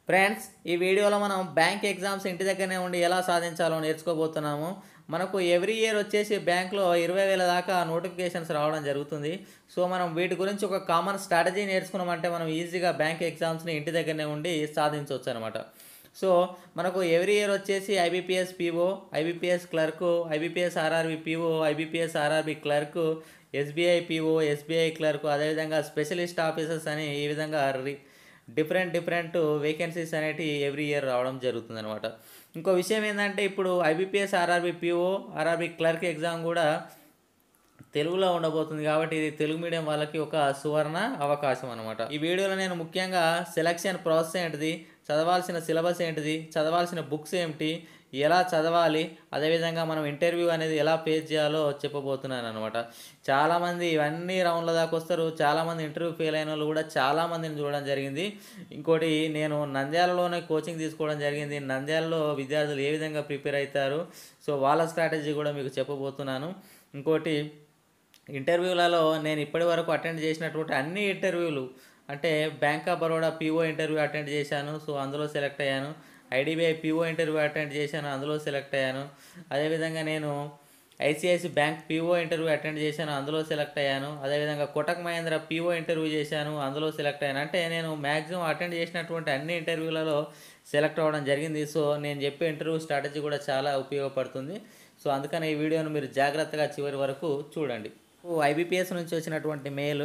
friends ఈ వీడియోలో మనం బ్యాంక్ ఎగ్జామ్స్ ఇంటి దగ్గరనే ఉండి ఎలా సాధించాలో నేర్చుకోబోతున్నాము మనకు ఎవ్రీ ఇయర్ వచ్చేసి బ్యాంక్లో ఇరవై వేల దాకా నోటిఫికేషన్స్ రావడం జరుగుతుంది సో మనం వీటి గురించి ఒక కామన్ స్ట్రాటజీ నేర్చుకున్నామంటే మనం ఈజీగా బ్యాంక్ ఎగ్జామ్స్ని ఇంటి దగ్గరనే ఉండి సాధించవచ్చు అనమాట సో మనకు ఎవ్రీ ఇయర్ వచ్చేసి IBPS PO IBPS clerk IBPS RRB PO IBPS RRB clerk SBI PO SBI clerk అదేవిధంగా స్పెషలిస్ట్ ఆఫీసర్స్ అని ఈ విధంగా రి డిఫరెంట్ డిఫరెంట్ వేకెన్సీస్ అనేవి ఎవ్రీ ఇయర్ రావడం జరుగుతుంది అనమాట ఇంకో విషయం ఏంటంటే ఇప్పుడు IBPS RRB PO RRB clerk exam కూడా తెలుగులో ఉండబోతుంది కాబట్టి ఇది తెలుగు మీడియం వాళ్ళకి ఒక సువర్ణ అవకాశం అనమాట ఈ వీడియోలో నేను ముఖ్యంగా సెలక్షన్ ప్రాసెస్ ఏంటిది చదవాల్సిన సిలబస్ ఏంటిది చదవాల్సిన బుక్స్ ఏమిటి ఎలా చదవాలి అదేవిధంగా మనం ఇంటర్వ్యూ అనేది ఎలా ఫేస్ చేయాలో చెప్పబోతున్నాను అనమాట చాలామంది ఇవన్నీ రౌండ్ల దాకా వస్తారు చాలామంది ఇంటర్వ్యూ ఫెయిల్ అయిన వాళ్ళు కూడా చాలామందిని చూడడం జరిగింది ఇంకోటి నేను నంద్యాలలోనే కోచింగ్ తీసుకోవడం జరిగింది నంద్యాలలో విద్యార్థులు ఏ విధంగా ప్రిపేర్ అవుతారు సో వాళ్ళ స్ట్రాటజీ కూడా మీకు చెప్పబోతున్నాను ఇంకోటి ఇంటర్వ్యూలలో నేను ఇప్పటి వరకు అటెండ్ చేసినటువంటి అన్ని ఇంటర్వ్యూలు అంటే bank of Baroda PO interview attend చేశాను సో అందులో సెలెక్ట్ అయ్యాను ఐడిబిఐ పీఓ ఇంటర్వ్యూ అటెండ్ చేశాను అందులో సెలెక్ట్ అయ్యాను అదేవిధంగా నేను ICICI bank PO interview attend చేశాను అందులో సెలెక్ట్ అయ్యాను అదేవిధంగా కోటక్ మహేంద్ర పీఓ ఇంటర్వ్యూ చేశాను అందులో సెలెక్ట్ అయ్యాను అంటే నేను మ్యాక్సిమం అటెండ్ చేసినటువంటి అన్ని ఇంటర్వ్యూలలో సెలెక్ట్ అవ్వడం జరిగింది సో నేను చెప్పే ఇంటర్వ్యూ స్ట్రాటజీ కూడా చాలా ఉపయోగపడుతుంది సో అందుకని ఈ వీడియోను మీరు జాగ్రత్తగా చివరి వరకు చూడండి ఐబీపీఎస్ నుంచి వచ్చినటువంటి మెయిల్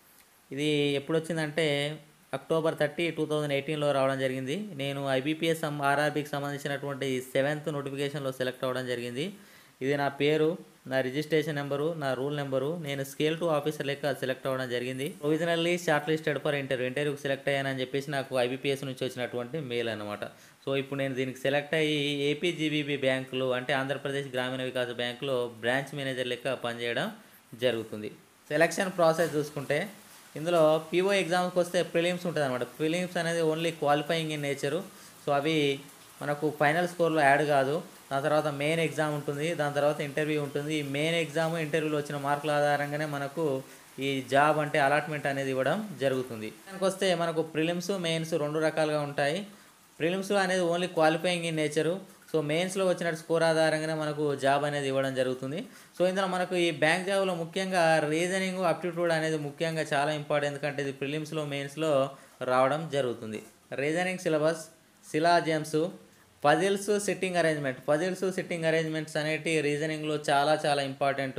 ఇది ఎప్పుడు వచ్చిందంటే అక్టోబర్ థర్టీ టూ థౌజండ్ ఎయిటీన్లో రావడం జరిగింది నేను ఐబీపీఎస్ ఆర్ఆర్బీకి సంబంధించినటువంటి సెవెంత్ నోటిఫికేషన్లో సెలెక్ట్ అవ్వడం జరిగింది ఇది నా పేరు నా రిజిస్ట్రేషన్ నెంబరు నా రూల్ నెంబరు నేను స్కేల్ టు ఆఫీసర్ లెక్క సెలెక్ట్ అవ్వడం జరిగింది provisionally shortlisted for interview ఇంటర్వ్యూకి సెలెక్ట్ అయ్యానని చెప్పేసి నాకు ఐబీపీఎస్ నుంచి వచ్చినటువంటి మెయిల్ అనమాట సో ఇప్పుడు నేను దీనికి సెలెక్ట్ అయ్యి ఏపీజీబీబీ బ్యాంకులో అంటే ఆంధ్రప్రదేశ్ గ్రామీణ వికాస్ బ్యాంకులో బ్రాంచ్ మేనేజర్ లెక్క పనిచేయడం జరుగుతుంది సెలక్షన్ ప్రాసెస్ చూసుకుంటే ఇందులో పీఓ ఎగ్జామ్స్కి వస్తే ప్రిలిమ్స్ ఉంటుంది అనమాట ప్రిలిమ్స్ అనేది only qualifying in nature so అవి మనకు ఫైనల్ స్కోర్లో యాడ్ కాదు దాని తర్వాత మెయిన్ ఎగ్జామ్ ఉంటుంది దాని తర్వాత ఇంటర్వ్యూ ఉంటుంది ఈ మెయిన్ ఎగ్జామ్ ఇంటర్వ్యూలో వచ్చిన మార్కుల ఆధారంగానే మనకు ఈ జాబ్ అంటే అలాట్మెంట్ అనేది ఇవ్వడం జరుగుతుంది దానికి వస్తే మనకు ప్రిలిమ్స్ మెయిన్స్ రెండు రకాలుగా ఉంటాయి ప్రిలిమ్స్ అనేది only qualifying in nature so మెయిన్స్లో వచ్చిన స్కోర్ ఆధారంగానే మనకు జాబ్ అనేది ఇవ్వడం జరుగుతుంది సో ఇందులో మనకు ఈ బ్యాంక్ జాబ్లో ముఖ్యంగా రీజనింగ్ అప్టిట్యూడ్ అనేది ముఖ్యంగా చాలా ఇంపార్టెంట్ ఎందుకంటే ఇది ప్రిలిమ్స్లో మెయిన్స్లో రావడం జరుగుతుంది reasoning syllabus syllogisms puzzles seating arrangement puzzles seating arrangements అనేటి రీజనింగ్లో చాలా చాలా important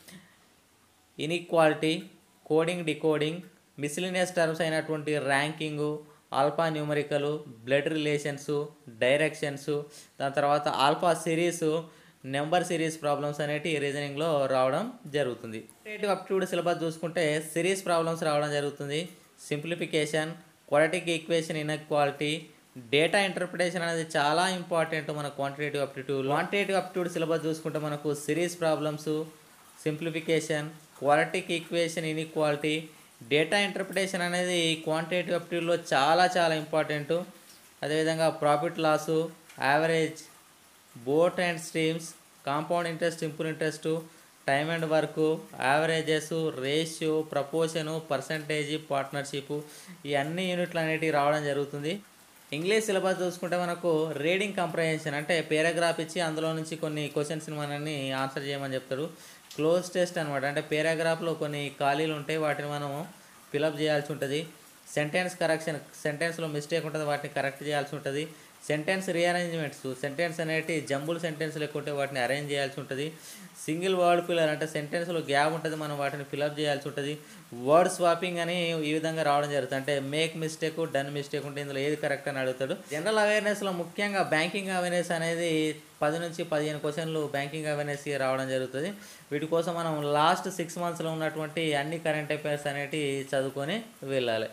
inequality coding decoding miscellaneous terms అయినటువంటి ranking alpha numerical blood relations directions దాని తర్వాత alpha series number series problems అనేటి రీజనింగ్లో రావడం జరుగుతుంది క్రియేటివ్ అప్టిట్యూడ్ సిలబస్ చూసుకుంటే సిరీస్ ప్రాబ్లమ్స్ రావడం జరుగుతుంది సింప్లిఫికేషన్ క్వాలిటీకి ఈక్వేషన్ ఇన్ఈక్వాలిటీ డేటా ఇంటర్ప్రిటేషన్ అనేది చాలా ఇంపార్టెంట్ మన quantitative aptitude quantitative aptitude syllabus చూసుకుంటే మనకు సిరీస్ ప్రాబ్లమ్స్ సింప్లిఫికేషన్ క్వాలిటీకి ఈక్వేషన్ ఇన్ఈక్వాలిటీ డేటా ఇంటర్ప్రిటేషన్ అనేది క్వాంటిటేటివ్ అప్టిట్యూడ్లో చాలా చాలా ఇంపార్టెంట్ అదేవిధంగా profit loss average boat and streams compound interest simple interest time and work averages ratio proportion percentage partnership ఈ అన్ని యూనిట్లు అనేటివి రావడం జరుగుతుంది ఇంగ్లీష్ సిలబస్ చూసుకుంటే మనకు రీడింగ్ కంప్రహెన్షన్ అంటే పేరాగ్రాఫ్ ఇచ్చి అందులో నుంచి కొన్ని క్వశ్చన్స్ని మనల్ని ఆన్సర్ చేయమని చెప్తాడు క్లోజ్ టెస్ట్ అనమాట అంటే పేరాగ్రాఫ్లో కొన్ని ఖాళీలు ఉంటాయి వాటిని మనము ఫిలప్ చేయాల్సి ఉంటుంది సెంటెన్స్ కరెక్షన్ సెంటెన్స్లో మిస్టేక్ ఉంటుంది వాటిని కరెక్ట్ చేయాల్సి ఉంటుంది సెంటెన్స్ రీఅరేంజ్మెంట్స్ సెంటెన్స్ అనేటి జంబుల్ సెంటెన్స్ లేకుంటే వాటిని అరేంజ్ చేయాల్సి ఉంటుంది సింగిల్ వర్డ్ ఫిల్లర్ అంటే సెంటెన్స్లో గ్యాప్ ఉంటుంది మనం వాటిని ఫిలప్ చేయాల్సి ఉంటుంది వర్డ్ స్వాపింగ్ అని ఈ విధంగా రావడం జరుగుతుంది అంటే మేక్ మిస్టేక్ డన్ మిస్టేక్ ఉంటే ఇందులో ఏది కరెక్ట్ అని అడుగుతాడు జనరల్ అవేర్నెస్లో ముఖ్యంగా బ్యాంకింగ్ అవేర్నెస్ అనేది పది నుంచి పదిహేను క్వశ్చన్లు బ్యాంకింగ్ అవేర్నెస్ రావడం జరుగుతుంది వీటి కోసం మనం లాస్ట్ సిక్స్ మంత్స్లో ఉన్నటువంటి అన్ని కరెంట్ అఫైర్స్ అనేవి చదువుకొని వెళ్ళాలి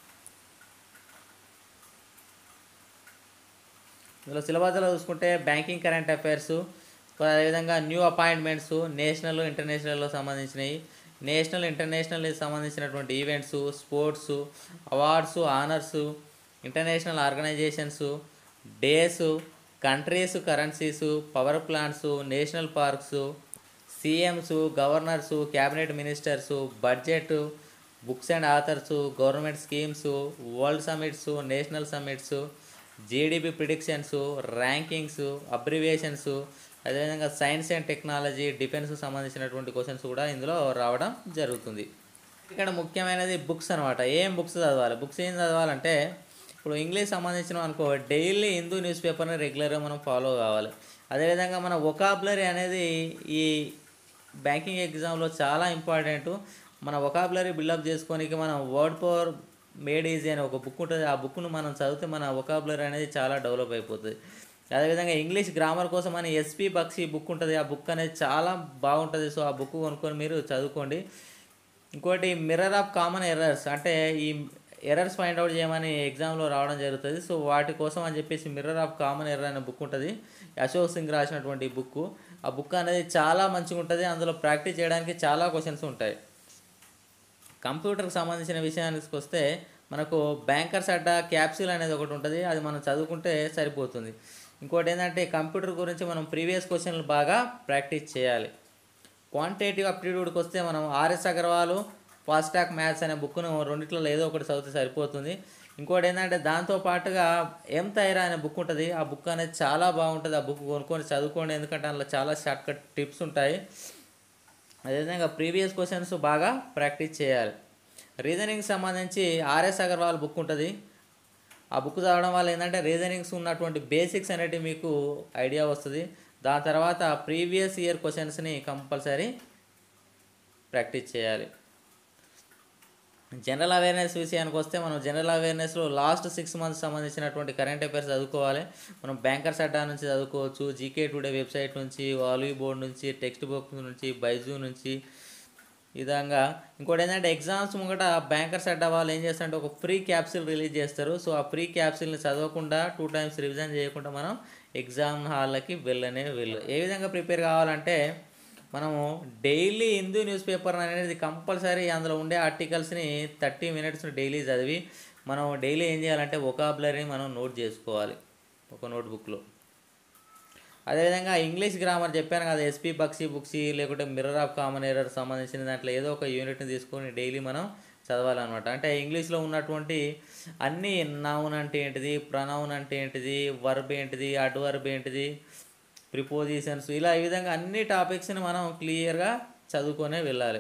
ఇందులో సిలబస్లో చూసుకుంటే బ్యాంకింగ్ కరెంట్ అఫైర్స్ అదేవిధంగా న్యూ అపాయింట్మెంట్స్ నేషనల్ ఇంటర్నేషనల్లో సంబంధించినవి నేషనల్ ఇంటర్నేషనల్ సంబంధించినటువంటి events sports awards honours international organisations days countries currencies power plants national parks CMs governors cabinet ministers budget books and authors government schemes world summits national summits GDP predictions rankings abbreviations అదేవిధంగా science and technology డిఫెన్స్కి సంబంధించినటువంటి questions కూడా ఇందులో రావడం జరుగుతుంది ఇక్కడ ముఖ్యమైనది books అనమాట ఏం బుక్స్ చదవాలి బుక్స్ ఏం చదవాలంటే ఇప్పుడు ఇంగ్లీష్ సంబంధించిన అనుకో డైలీ హిందూ న్యూస్ పేపర్ని రెగ్యులర్గా మనం ఫాలో కావాలి అదేవిధంగా మన ఒకాబులరీ అనేది ఈ బ్యాంకింగ్ ఎగ్జామ్లో చాలా ఇంపార్టెంట్ మన ఒకాబులరీ బిల్డప్ చేసుకోనికి మనం వర్డ్ పవర్ మేడ్ ఈజీ అనే ఒక బుక్ ఉంటుంది ఆ బుక్ను మనం చదివితే మన ఒకాబులరీ అనేది చాలా డెవలప్ అయిపోతుంది అదేవిధంగా ఇంగ్లీష్ గ్రామర్ కోసం అని ఎస్పీ బక్సీ బుక్ ఉంటుంది ఆ బుక్ అనేది చాలా బాగుంటుంది సో ఆ బుక్ కొనుక్కొని మీరు చదువుకోండి ఇంకోటి మిర్రర్ ఆఫ్ కామన్ ఎర్రర్స్ అంటే ఈ ఎర్రర్స్ ఫైండ్ అవుట్ చేయమని ఎగ్జామ్లో రావడం జరుగుతుంది సో వాటి కోసం అని చెప్పేసి మిర్రర్ ఆఫ్ కామన్ ఎర్రర్ అనే బుక్ ఉంటుంది అశోక్ సింగ్ రాసినటువంటి బుక్ ఆ బుక్ అనేది చాలా మంచిగా ఉంటుంది అందులో ప్రాక్టీస్ చేయడానికి చాలా క్వశ్చన్స్ ఉంటాయి కంప్యూటర్కి సంబంధించిన విషయానికి వస్తే మనకు బ్యాంకర్స్ అడ్డా క్యాప్సూల్ అనేది ఒకటి ఉంటుంది అది మనం చదువుకుంటే సరిపోతుంది ఇంకోటి ఏంటంటే కంప్యూటర్ గురించి మనం ప్రీవియస్ క్వశ్చన్లు బాగా ప్రాక్టీస్ చేయాలి క్వాంటిటేటివ్ అప్టిట్యూడ్కి వస్తే మనం ఆర్ఎస్ అగర్వాల్ ఫాస్టాక్ మ్యాథ్స్ అనే బుక్ను రెండిట్లో ఏదో ఒకటి చదివితే సరిపోతుంది ఇంకోటి ఏంటంటే దాంతో పాటుగా ఎం తైరా అనే బుక్ ఉంటుంది ఆ బుక్ అనేది చాలా బాగుంటుంది ఆ బుక్ కొనుక్కొని చదువుకోండి ఎందుకంటే అందులో చాలా షార్ట్ కట్ టిప్స్ ఉంటాయి అదేవిధంగా ప్రీవియస్ క్వశ్చన్స్ బాగా ప్రాక్టీస్ చేయాలి రీజనింగ్ సంబంధించి ఆర్ఎస్ అగర్వాల్ బుక్ ఉంటుంది ఆ బుక్ చదవడం వల్ల ఏంటంటే రీజనింగ్స్ ఉన్నటువంటి బేసిక్స్ అనేటివి మీకు ఐడియా వస్తుంది దాని తర్వాత ప్రీవియస్ ఇయర్ క్వశ్చన్స్ని కంపల్సరీ ప్రాక్టీస్ చేయాలి జనరల్ అవేర్నెస్ విషయానికి వస్తే మనం జనరల్ అవేర్నెస్లో లాస్ట్ సిక్స్ మంత్స్ సంబంధించినటువంటి కరెంట్ అఫైర్స్ చదువుకోవాలి మనం బ్యాంకర్స్ అడ్డా నుంచి చదువుకోవచ్చు జీకే టుడే వెబ్సైట్ నుంచి వాల్యూ బోర్డ్ నుంచి టెక్స్ట్ బుక్ నుంచి బైజూ నుంచి ఈ విధంగా ఇంకోటి ఏంటంటే ఎగ్జామ్స్ ముంగట బ్యాంకర్స్ అడ్డా వాళ్ళు ఏం చేస్తారంటే ఒక ఫ్రీ క్యాప్సిల్ రిలీజ్ చేస్తారు సో ఆ ఫ్రీ క్యాప్సిల్ని చదవకుండా టూ టైమ్స్ రివిజన్ చేయకుండా మనం ఎగ్జామ్ హాల్కి వెళ్ళనే వెళ్ళు ఏ విధంగా ప్రిపేర్ కావాలంటే మనము డైలీ హిందూ న్యూస్ పేపర్ అనేది కంపల్సరీ అందులో ఉండే ఆర్టికల్స్ని థర్టీ మినిట్స్ డైలీ చదివి మనం డైలీ ఏం చేయాలంటే ఒకాబులరీని మనం నోట్ చేసుకోవాలి ఒక నోట్బుక్లో అదేవిధంగా ఇంగ్లీష్ గ్రామర్ చెప్పాను కదా ఎస్పీ బక్సీ బుక్సీ లేకుంటే మిర్రర్ ఆఫ్ కామన్ ఎర్రర్ సంబంధించిన దాంట్లో ఏదో ఒక యూనిట్ని తీసుకొని డైలీ మనం చదవాలన్నమాట అంటే ఇంగ్లీష్లో ఉన్నటువంటి అన్ని నౌన్ అంటే ఏంటిది ప్రనౌన్ అంటే ఏంటిది వర్బ్ ఏంటిది అడ్వర్బ్ ఏంటిది ప్రిపోజిషన్స్ ఇలా ఈ విధంగా అన్ని టాపిక్స్ని మనం క్లియర్గా చదువుకొనే వెళ్ళాలి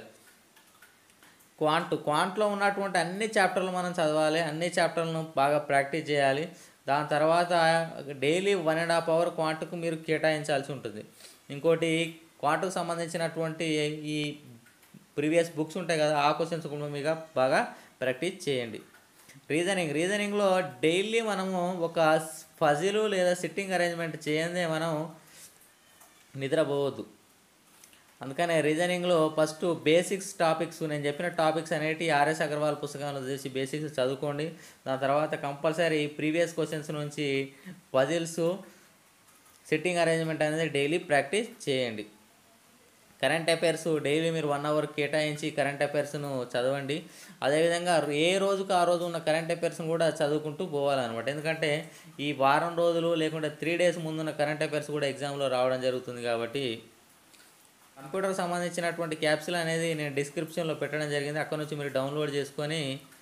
క్వాంట్ క్వాంట్లో ఉన్నటువంటి అన్ని చాప్టర్లు మనం చదవాలి అన్ని చాప్టర్లను బాగా ప్రాక్టీస్ చేయాలి దాని తర్వాత daily one and half hour క్వాంట్కు మీరు కేటాయించాల్సి ఉంటుంది ఇంకోటి క్వాంట్కు సంబంధించినటువంటి ఈ ప్రీవియస్ బుక్స్ ఉంటాయి కదా ఆ క్వశ్చన్స్ కూడా మీకు బాగా ప్రాక్టీస్ చేయండి రీజనింగ్ రీజనింగ్లో డైలీ మనము ఒక ఫజిలు లేదా సిట్టింగ్ అరేంజ్మెంట్ చేయందే మనం నిద్రపోవద్దు అందుకనే రీజనింగ్లో ఫస్ట్ బేసిక్స్ టాపిక్స్ నేను చెప్పిన టాపిక్స్ అనేవి ఆర్ఎస్ అగర్వాల్ పుస్తకంలో చేసి బేసిక్స్ చదువుకోండి దాని తర్వాత కంపల్సరీ ప్రీవియస్ క్వశ్చన్స్ నుంచి పజిల్స్ సిట్టింగ్ అరేంజ్మెంట్ అనేది డైలీ ప్రాక్టీస్ చేయండి కరెంట్ అఫైర్స్ డైలీ మీరు వన్ అవర్ కేటాయించి కరెంట్ అఫైర్స్ను చదవండి అదేవిధంగా ఏ రోజుకు ఆ రోజు ఉన్న కరెంట్ అఫైర్స్ను కూడా చదువుకుంటూ పోవాలన్నమాట ఎందుకంటే ఈ వారం రోజులు లేకుంటే త్రీ డేస్ ముందున్న కరెంట్ అఫైర్స్ కూడా ఎగ్జామ్లో రావడం జరుగుతుంది కాబట్టి కంప్యూటర్కి సంబంధించినటువంటి క్యాప్సిల్ అనేది నేను డిస్క్రిప్షన్లో పెట్టడం జరిగింది అక్కడ నుంచి మీరు డౌన్లోడ్ చేసుకొని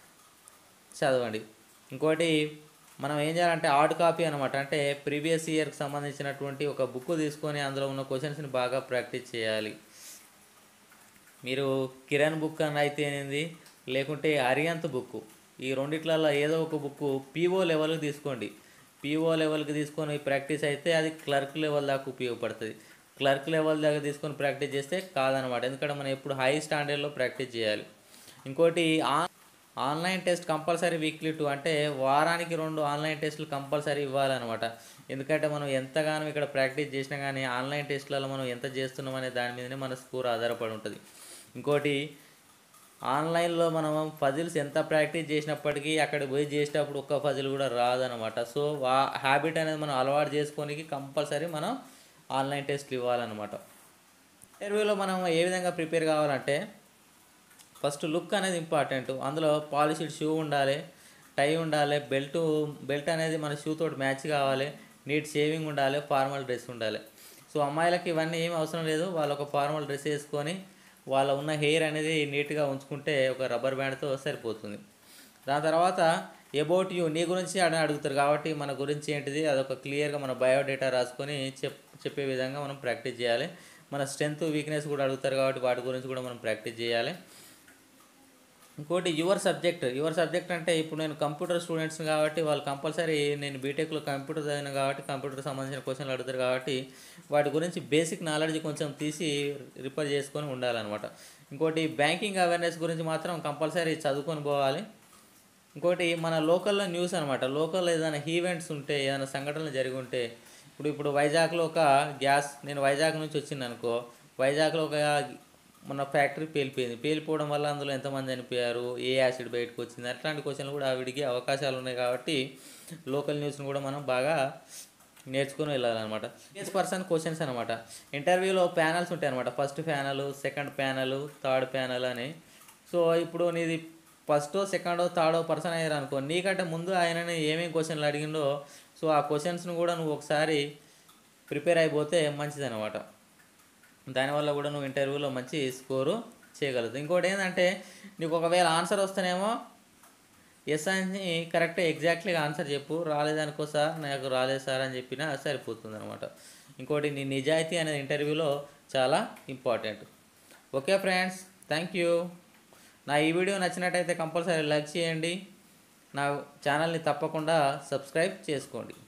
చదవండి ఇంకోటి మనం ఏం చేయాలంటే హార్డ్ కాపీ అనమాట అంటే ప్రీవియస్ ఇయర్కి సంబంధించినటువంటి ఒక బుక్ తీసుకొని అందులో ఉన్న క్వశ్చన్స్ని బాగా ప్రాక్టీస్ చేయాలి మీరు కిరణ్ బుక్ అని అయితే ఏంది లేకుంటే అరియంత్ బుక్ ఈ రెండిట్లలో ఏదో ఒక బుక్ పీఓ లెవెల్కి తీసుకోండి పీఓ లెవెల్కి తీసుకొని ప్రాక్టీస్ అయితే అది క్లర్క్ లెవెల్ దాకా ఉపయోగపడుతుంది క్లర్క్ లెవెల్ దాకా తీసుకొని ప్రాక్టీస్ చేస్తే కాదనమాట ఎందుకంటే మనం ఎప్పుడు హై స్టాండర్డ్లో ప్రాక్టీస్ చేయాలి ఇంకోటి on online test compulsory weekly two అంటే వారానికి రెండు ఆన్లైన్ టెస్టులు కంపల్సరీ ఇవ్వాలన్నమాట ఎందుకంటే మనం ఎంతగానో ఇక్కడ ప్రాక్టీస్ చేసినా కానీ ఆన్లైన్ టెస్ట్లలో మనం ఎంత చేస్తున్నాం అనే దాని మీదనే మన స్కోర్ ఆధారపడి ఉంటుంది ఇంకోటి ఆన్లైన్లో మనం ఫజిల్స్ ఎంత ప్రాక్టీస్ చేసినప్పటికీ అక్కడ పోయి చేసేటప్పుడు ఒక్క ఫజిల్ కూడా రాదనమాట సో ఆ హ్యాబిట్ అనేది మనం అలవాటు చేసుకోనికి కంపల్సరీ మనం ఆన్లైన్ టెస్ట్లు ఇవ్వాలన్నమాట ఇంటర్వ్యూలో మనం ఏ విధంగా ప్రిపేర్ కావాలంటే ఫస్ట్ లుక్ అనేది ఇంపార్టెంట్ అందులో పాలిషిడ్ షూ ఉండాలి టై ఉండాలి బెల్ట్ బెల్ట్ అనేది మన షూ తోటి మ్యాచ్ కావాలి నీట్ షేవింగ్ ఉండాలి ఫార్మల్ డ్రెస్ ఉండాలి సో అమ్మాయిలకి ఇవన్నీ ఏం అవసరం లేదు వాళ్ళు ఒక ఫార్మల్ డ్రెస్ వేసుకొని వాళ్ళ ఉన్న హెయిర్ అనేది నీట్గా ఉంచుకుంటే ఒక రబ్బర్ బ్యాండ్తో సరిపోతుంది దాని తర్వాత అబౌట్ యూ నీ గురించి అని అడుగుతారు కాబట్టి మన గురించి ఏంటిది అదొక క్లియర్గా మన బయోడేటా రాసుకొని చెప్ చెప్పే విధంగా మనం ప్రాక్టీస్ చేయాలి మన స్ట్రెంత్ వీక్నెస్ కూడా అడుగుతారు కాబట్టి వాటి గురించి కూడా మనం ప్రాక్టీస్ చేయాలి ఇంకోటి యువర్ సబ్జెక్ట్ యువర్ సబ్జెక్ట్ అంటే ఇప్పుడు నేను కంప్యూటర్ స్టూడెంట్స్ కాబట్టి వాళ్ళు కంపల్సరీ నేను బీటెక్లో కంప్యూటర్ చదివిన కాబట్టి కంప్యూటర్ సంబంధించిన క్వశ్చన్లు అడుగుతారు కాబట్టి వాటి గురించి బేసిక్ నాలెడ్జ్ కొంచెం తీసి రిపేర్ చేసుకొని ఉండాలన్నమాట ఇంకోటి బ్యాంకింగ్ అవేర్నెస్ గురించి మాత్రం కంపల్సరీ చదువుకొని పోవాలి ఇంకోటి మన లోకల్లో న్యూస్ అనమాట లోకల్లో ఏదైనా ఈవెంట్స్ ఉంటే ఏదైనా సంఘటనలు జరిగి ఉంటే ఇప్పుడు ఇప్పుడు వైజాగ్లో ఒక గ్యాస్ నేను వైజాగ్ నుంచి వచ్చింది అనుకో వైజాగ్లో ఒక మన ఫ్యాక్టరీ పేలిపోయింది పేలిపోవడం వల్ల అందులో ఎంతమంది చనిపోయారు ఏ యాసిడ్ బయటకు వచ్చింది అట్లాంటి క్వశ్చన్లు కూడా ఆవిడికి అవకాశాలు ఉన్నాయి కాబట్టి లోకల్ న్యూస్ని కూడా మనం బాగా నేర్చుకుని వెళ్ళాలన్నమాట ఎస్ పర్సన్ క్వశ్చన్స్ అనమాట ఇంటర్వ్యూలో ప్యానల్స్ ఉంటాయి అనమాట first panel second panel third panel అని సో ఇప్పుడు నీది ఫస్టో సెకండో థర్డో పర్సన్ అయ్యారు అనుకో నీకంటే ముందు ఆయనని ఏమేమి క్వశ్చన్లు అడిగిండో సో ఆ క్వశ్చన్స్ను కూడా నువ్వు ఒకసారి ప్రిపేర్ అయిపోతే మంచిది అనమాట దానివల్ల కూడా నువ్వు ఇంటర్వ్యూలో మంచి స్కోరు చేయగలుగుతావు ఇంకోటి ఏంటంటే నీకు ఒకవేళ ఆన్సర్ వస్తేనేమో ఎస్ అని కరెక్ట్ ఎగ్జాక్ట్లీగా ఆన్సర్ చెప్పు రాలేదనుకో సార్ నాకు రాలేదు సార్ అని చెప్పినా సరిపోతుంది అనమాట ఇంకోటి నీ నిజాయితీ అనేది ఇంటర్వ్యూలో చాలా important okay friends thank you నా ఈ వీడియో నచ్చినట్టయితే కంపల్సరీ లైక్ చేయండి నా ఛానల్ని తప్పకుండా సబ్స్క్రైబ్ చేసుకోండి